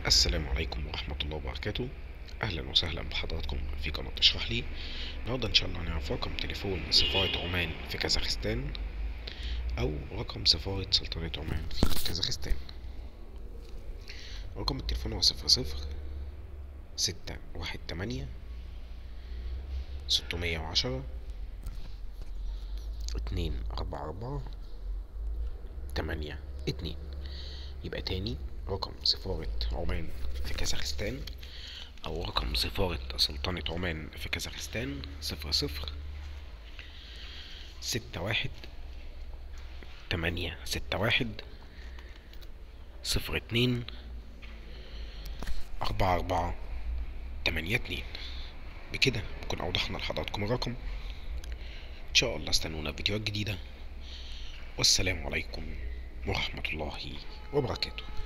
السلام عليكم ورحمة الله وبركاته أهلا وسهلا بحضراتكم في قناة اشرح لي النهاردة إن شاء الله هنعرف رقم تليفون سفارة عمان في كازاخستان أو رقم سفارة سلطنة عمان في كازاخستان رقم التليفون هو صفر صفر ستة واحد تمانية ستمية وعشرة اتنين أربعة أربعة تمانية اتنين يبقى تاني رقم سفارة عمان في كازاخستان أو رقم سفارة سلطنة عمان في كازاخستان صفر صفر ستة واحد تمانية ستة واحد صفر اتنين أربعة أربعة تمانية اتنين بكده نكون أوضحنا لحضراتكم الرقم إن شاء الله استنونا في فيديوهات جديدة والسلام عليكم ورحمة الله وبركاته